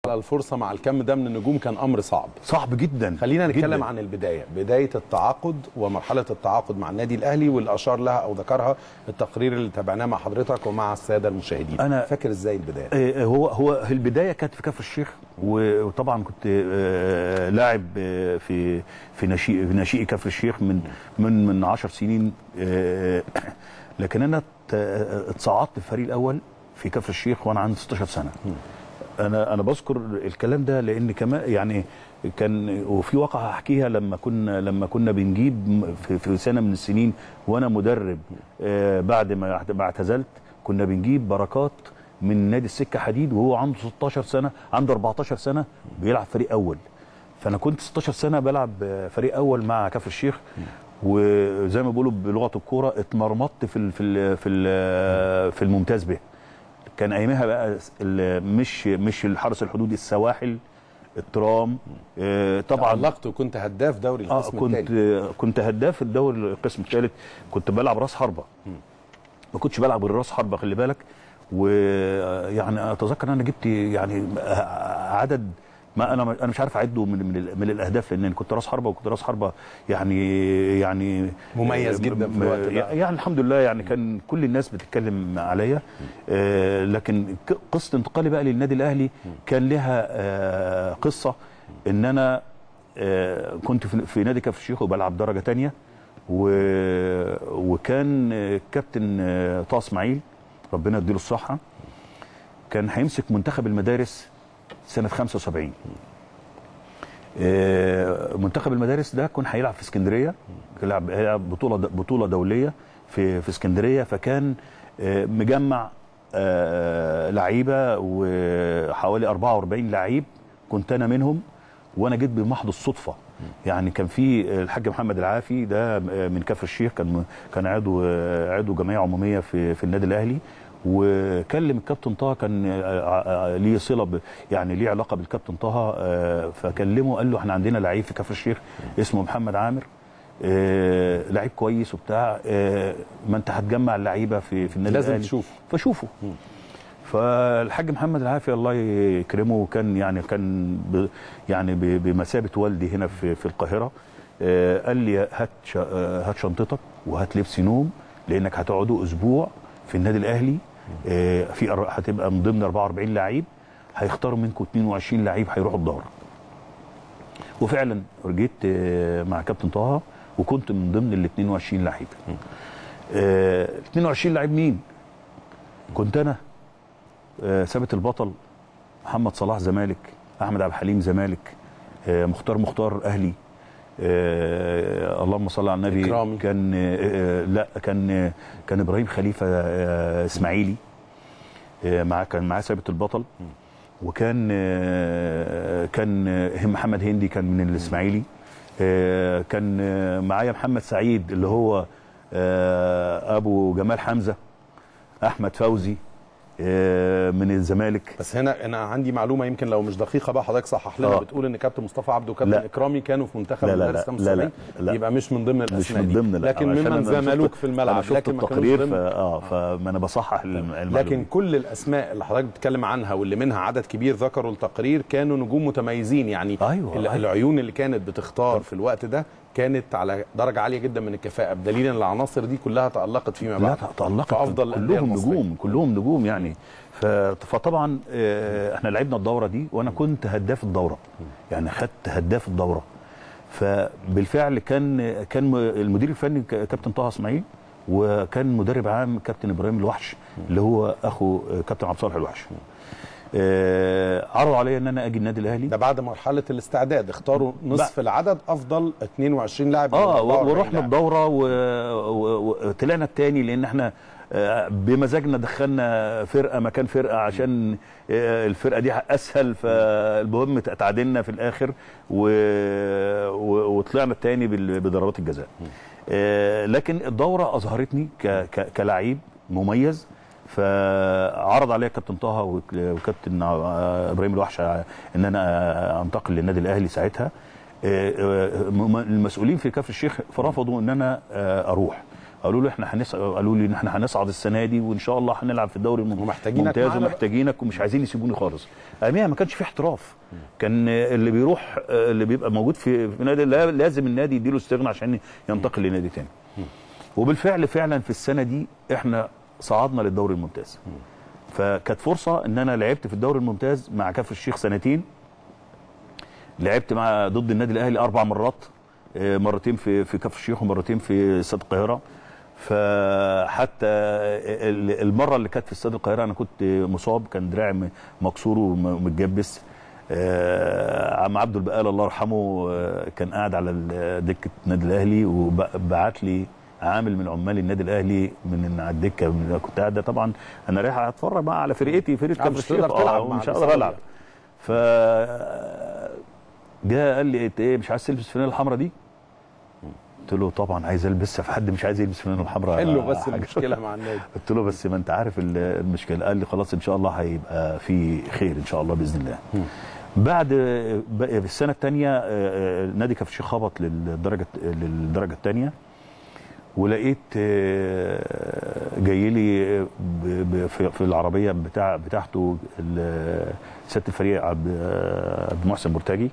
على الفرصه مع الكم ده من النجوم كان امر صعب صعب جدا خلينا نتكلم جداً. عن البدايه بدايه التعاقد ومرحله التعاقد مع النادي الاهلي واللي اشار لها او ذكرها التقرير اللي تابعناه مع حضرتك ومع الساده المشاهدين أنا- فاكر ازاي البدايه آه، هو هو البدايه كانت في كفر الشيخ و- وطبعا كنت آه، لاعب آه، في في ناشئ في ناشئ كفر الشيخ من من من 10 سنين آه، لكن انا ت- اتصعدت الفريق الاول في كفر الشيخ وانا عندي 16 سنه انا انا بذكر الكلام ده لان كمان يعني كان وفي واقعه احكيها لما كنا لما كنا بنجيب م- في, في سنه من السنين وانا مدرب آه بعد ما اعت- ما اعتزلت كنا بنجيب بركات من نادي السكه حديد وهو عنده 16 سنه عنده 14 سنه بيلعب فريق اول فانا كنت 16 سنه بلعب آه، فريق اول مع كفر الشيخ وزي ما بيقولوا بلغه الكوره اتمرمطت في ال في ال في ال في الممتاز به كان ايامها بقى ال- مش مش الحرس الحدودي السواحل الترام آه، طبعا تعلقت وكنت هداف دوري اه القسم كنت الثاني كنت هداف الدوري القسم الثالث كنت بلعب راس حربه ما كنتش بلعب غير راس حربه خلي بالك ويعني اتذكر ان انا جبت يعني عدد ما انا انا مش عارف اعده من من, ال- من الاهداف لان كنت راس حربه وكنت راس حربه يعني يعني مميز جدا في م- الوقت ده. يعني الحمد لله يعني كان كل الناس بتتكلم عليا آه لكن ك- قصه انتقالي بقى للنادي الاهلي كان لها آه قصه ان انا آه كنت في, في نادي كفر الشيخ وبلعب درجه تانية و وكان آه، كابتن آه، طه اسماعيل ربنا يديله الصحه كان هيمسك منتخب المدارس سنه 75 آه، منتخب المدارس ده كان هيلعب في اسكندريه يلعب هيلعب بطوله بطوله دوليه في في اسكندريه فكان آه، مجمع آه، لعيبه وحوالي 44 لعيب كنت انا منهم وانا جيت بمحض الصدفه يعني كان في الحاج محمد العافي ده من كفر الشيخ كان كان عضو عضو جمعيه عموميه في في النادي الاهلي وكلم الكابتن طه كان ليه صله ب- يعني ليه علاقه بالكابتن طه آه، فكلمه قال له احنا عندنا لعيب في كفر الشيخ اسمه محمد عامر آه، لعيب كويس وبتاع آه، ما انت هتجمع اللعيبه في في النادي لازم الاهلي تشوفه. فشوفه فالحاج محمد العافيه الله يكرمه كان يعني كان ب يعني ب- بمثابه والدي هنا في في القاهره آه، قال لي هات ش- آه، هات شنطتك وهات لبس نوم لانك هتقعدوا اسبوع في النادي الاهلي آه، في أر- هتبقى من ضمن 44 لعيب هيختاروا منكم 22 لعيب هيروحوا الدوره وفعلا جيت آه، مع كابتن طه وكنت من ضمن ال 22 لعيب ال 22 لعيب مين كنت انا آه، ثابت البطل محمد صلاح زمالك احمد عبد الحليم زمالك آه، مختار مختار اهلي آه، اللهم صل على النبي إكرامي. كان آه، آه، لا كان آه، كان ابراهيم خليفه آه، اسماعيلي آه، مع كان معاه ثابت البطل وكان آه، كان آه، محمد هندي كان من الاسماعيلي آه، كان آه، معايا محمد سعيد اللي هو آه، ابو جمال حمزه احمد فوزي آه، من الزمالك بس هنا انا عندي معلومه يمكن لو مش دقيقه بقى حضرتك صحح لنا آه. بتقول ان كابتن مصطفى عبده وكابتن لا. اكرامي كانوا في منتخب لا، لا، المدارس لا، 75 لا، لا. يبقى مش من ضمن مش الاسماء من دي. ضمن لا. لكن عشان ممن أنا شفت- زملوك في الملعب انا شفت لكن ما كانوش التقرير ضمن- ف... اه فما انا بصحح الم- المعلومه لكن كل الاسماء اللي حضرتك بتتكلم عنها واللي منها عدد كبير ذكروا التقرير كانوا نجوم متميزين يعني أيوة، ال- أيوة. العيون اللي كانت بتختار في الوقت ده كانت على درجه عاليه جدا من الكفاءه بدليل ان العناصر دي كلها تالقت فيما لا بعد تألقت في افضل الأندية كلهم المصرية. نجوم كلهم نجوم يعني ف- فطبعا آه، احنا لعبنا الدوره دي وانا كنت هداف الدوره يعني خدت هداف الدوره فبالفعل كان كان م- المدير الفني ك- كابتن طه اسماعيل وكان مدرب عام كابتن ابراهيم الوحش اللي هو اخو آه، كابتن عبد الصالح الوحش آه، عرضوا عليا ان انا اجي النادي الاهلي ده بعد مرحله الاستعداد اختاروا نصف العدد افضل 22 لاعب من اه 44 ورحنا لاعب. الدوره وطلعنا التاني لان احنا آه، بمزاجنا دخلنا فرقه مكان فرقه عشان آه، الفرقه دي اسهل فالمهم تعادلنا في الاخر و... و... وطلعنا التاني بال- بضربات الجزاء آه، لكن الدوره اظهرتني ك... ك... كلاعب مميز فعرض عليا كابتن طه وك- وكابتن آه، ابراهيم الوحش ان انا انتقل للنادي الاهلي ساعتها آه، آه، م- المسؤولين في كفر الشيخ فرفضوا ان انا آه، اروح قالوا له احنا هنص... قالوا لي ان احنا هنصعد السنه دي وان شاء الله هنلعب في الدوري الم- ومحتاجينك الممتاز معانا بقى. ومحتاجينك ومش عايزين يسيبوني خالص اياميها ما كانش في احتراف كان اللي بيروح اللي بيبقى موجود في في نادي لا- لازم النادي يديله استغنى عشان ينتقل لنادي تاني وبالفعل فعلا في السنه دي احنا صعدنا للدوري الممتاز فكانت فرصه ان انا لعبت في الدوري الممتاز مع كفر الشيخ سنتين لعبت مع ضد النادي الاهلي اربع مرات آه، مرتين في في كفر الشيخ ومرتين في استاد القاهره فحتى ال- المره اللي كانت في استاد القاهره انا كنت مصاب كان دراعي م- مكسور وم- ومتجبس آه، عم عبد البقال الله يرحمه آه، كان قاعد على ال- دكه النادي الاهلي وبعت لي عامل من عمال النادي الاهلي من على الدكه من كنت قاعد ده طبعا انا رايح اتفرج بقى على فرقتي فرقه آه، كفر مش الشيخ تقدر تلعب آه، مع مش هقدر الإصابة العب ف جاء قال لي انت ايه مش عايز تلبس الفانيله الحمراء دي؟ قلت له طبعا عايز البسها في حد مش عايز يلبس الفانيله الحمراء حلو بس حاجة. المشكله مع النادي قلت له بس ما انت عارف ال- المشكله قال لي خلاص ان شاء الله هيبقى في خير ان شاء الله باذن الله بعد بقى في السنه الثانيه نادي كفر الشيخ هبط للدرجه للدرجه الثانيه ولقيت آه، جاي لي ب- ب- في في العربيه بتاع بتاعته ال- سياده الفريق عبد عبد المحسن مرتجي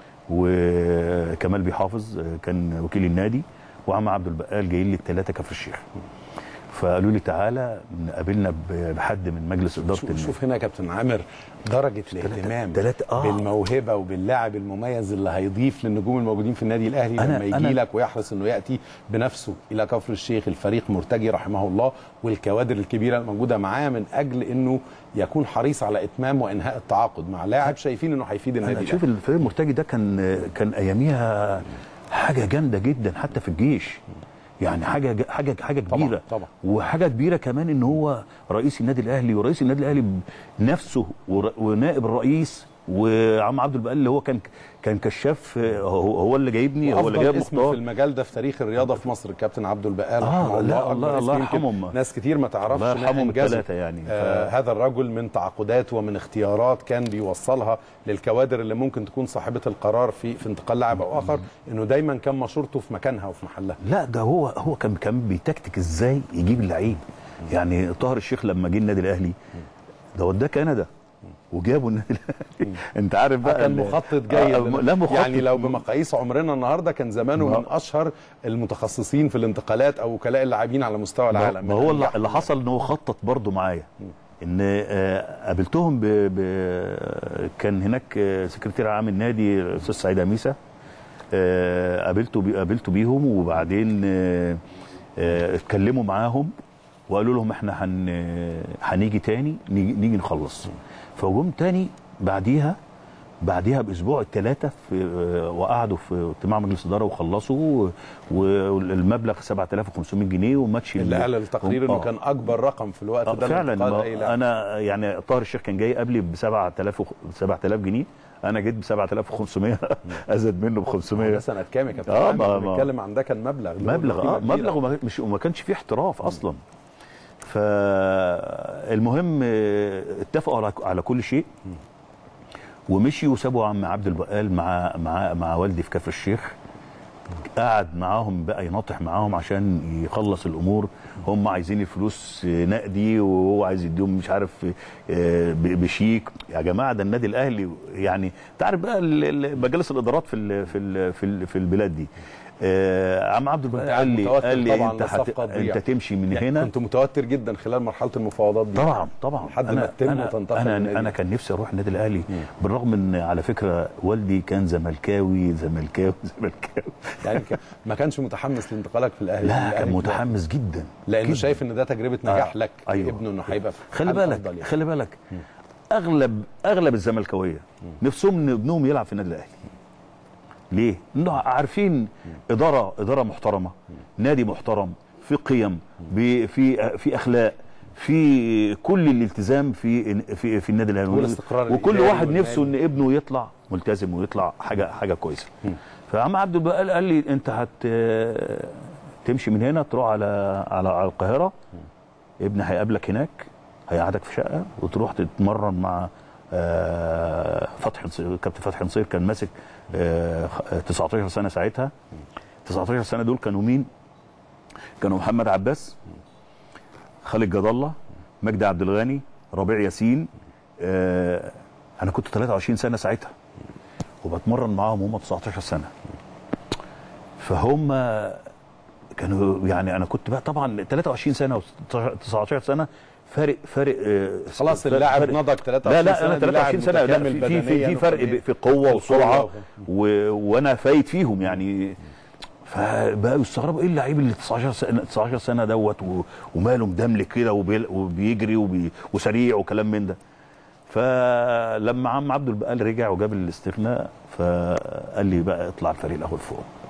وكمال بيحافظ آه، كان وكيل النادي وعم عبد البقال جايين لي الثلاثه كفر الشيخ فقالوا لي تعالى قابلنا ب- بحد من مجلس اداره شوف, النادي. شوف هنا يا كابتن عامر درجه الاهتمام تلاتة- آه. بالموهبه وباللاعب المميز اللي هيضيف للنجوم الموجودين في النادي الاهلي أنا- لما يجي أنا- لك ويحرص انه ياتي بنفسه الى كفر الشيخ الفريق مرتجي رحمه الله والكوادر الكبيره الموجوده معاه من اجل انه يكون حريص على اتمام وانهاء التعاقد مع لاعب شايفين انه هيفيد النادي انا شوف الأهلي. الفريق المرتجي ده كان كان اياميها حاجه جامده جدا حتى في الجيش يعني حاجه ج- حاجه حاجه طبعاً، كبيره طبعاً. وحاجه كبيره كمان ان هو رئيس النادي الاهلي ورئيس النادي الاهلي نفسه ور- ونائب الرئيس وعم عبد البقال اللي هو كان كان كشاف هو, هو اللي جايبني هو اللي افضل جايب اسم في مختار المجال ده في تاريخ الرياضه في مصر الكابتن عبد البقال آه، رحمه لا، الله الله- أكبر الله اسم يمكن يرحمهم. ناس كتير ما تعرفش الله ما يرحمهم إنجازه. الثلاثة يعني. ف- آه هذا الرجل من تعاقدات ومن اختيارات كان بيوصلها للكوادر اللي ممكن تكون صاحبه القرار في في انتقال لاعب او اخر انه دايما كان مشورته في مكانها وفي محلها لا ده هو هو كان كان بيتكتك ازاي يجيب اللعيب يعني طاهر الشيخ لما جه النادي الاهلي ده وداه كندا وجابوا النادي الاهلي انت عارف بقى كان ال- مخطط جيد آه، لنا. لا مخطط يعني لو بمقاييس عمرنا النهارده كان زمانه ما- من اشهر المتخصصين في الانتقالات او وكلاء اللاعبين على مستوى العالم ما هو اللي, من اللي حصل ان هو خطط برضه معايا ان آه، قابلتهم ب... ب... كان هناك آه، سكرتير عام النادي الاستاذ سعيد اميسه آه، قابلته بي... قابلته بيهم وبعدين آه، آه، اتكلموا معاهم وقالوا لهم احنا هن... هنيجي تاني نيجي, نيجي نخلص فجم تاني بعديها بعديها باسبوع الثلاثه في آه، وقعدوا في اجتماع مجلس اداره وخلصوا والمبلغ 7500 جنيه وماتش اللي ال- قال التقرير انه آه. كان اكبر رقم في الوقت آه، ده فعلا لانتقال ما أي لاعب. انا يعني طاهر الشيخ كان جاي قبلي ب 7000 و 7000 جنيه انا جيت ب 7500 ازيد منه ب ده 500 سنه كام يا كابتن آه، عامر؟ ما- ما- بنتكلم عن ده كان مبلغ له مبلغ قيمة اه كبيرة. مبلغ وما مش وما كانش فيه احتراف اصلا فالمهم آه، اتفقوا على على كل شيء ومشي وسابوا عم عبد البقال مع مع مع والدي في كفر الشيخ قعد معاهم بقى يناطح معاهم عشان يخلص الامور هم عايزين الفلوس نقدي وهو عايز يديهم مش عارف آه، ب- بشيك يا جماعه ده النادي الاهلي يعني انت عارف بقى ال- ال- مجالس الادارات في ال في ال في, ال في البلاد دي آه، عم عبد البقال قاعد قال لي متوتر قال لي طبعاً انت للصفقة هت... تضيع. انت تمشي من يعني هنا كنت متوتر جدا خلال مرحله المفاوضات دي طبعا طبعا لحد ما تتم انا وتنتقل انا, للنادي. أنا كان نفسي اروح النادي الاهلي بالرغم ان على فكره والدي كان زملكاوي زملكاوي زملكاوي يعني ك- ما كانش متحمس لانتقالك في الاهلي لا الأهلي كان في متحمس جدا لانه جداً. شايف ان ده تجربه نجاح آه، لك أيوة. ابنه انه هيبقى في خلي حال بالك أفضل يعني. خلي بالك اغلب اغلب الزملكاويه نفسهم ان ابنهم يلعب في النادي الاهلي ليه؟ انه عارفين اداره اداره محترمه نادي محترم في قيم ب- في في اخلاق في كل الالتزام في في في النادي الاهلي والاستقرار وكل الإداري واحد نفسه والمالي. ان ابنه يطلع ملتزم ويطلع حاجه حاجه كويسه فعم عبد البقال قال لي انت هت تمشي من هنا تروح على على على القاهره ابني هيقابلك هناك هيقعدك في شقه وتروح تتمرن مع آه، فتحي نصير كابتن فتحي نصير كان ماسك آه، خ- 19 سنه ساعتها 19 سنه دول كانوا مين؟ كانوا محمد عباس خالد جد الله مجدي عبد الغني ربيع ياسين آه انا كنت 23 سنه ساعتها وبتمرن معاهم هم 19 سنه فهم كانوا يعني انا كنت بقى طبعا 23 سنه و 19 سنه فارق فارق آه، خلاص فارق- اللاعب فارق- نضج 23 لا لا سنة انا دي لاعب 23 سنه لا متكامل في في في, بدنياً في فرق وفنياً. ب- في قوه وسرعه وقوة. و... وانا فايت فيهم يعني فبقوا يستغربوا ايه اللعيب اللي 19 سنه 19 سنه دوت و... وماله مدملك كده وبي... وبيجري وبي... وسريع وكلام من ده فلما عم عبد البقال رجع وجاب الاستثناء فقال لي بقى اطلع الفريق الاول فوق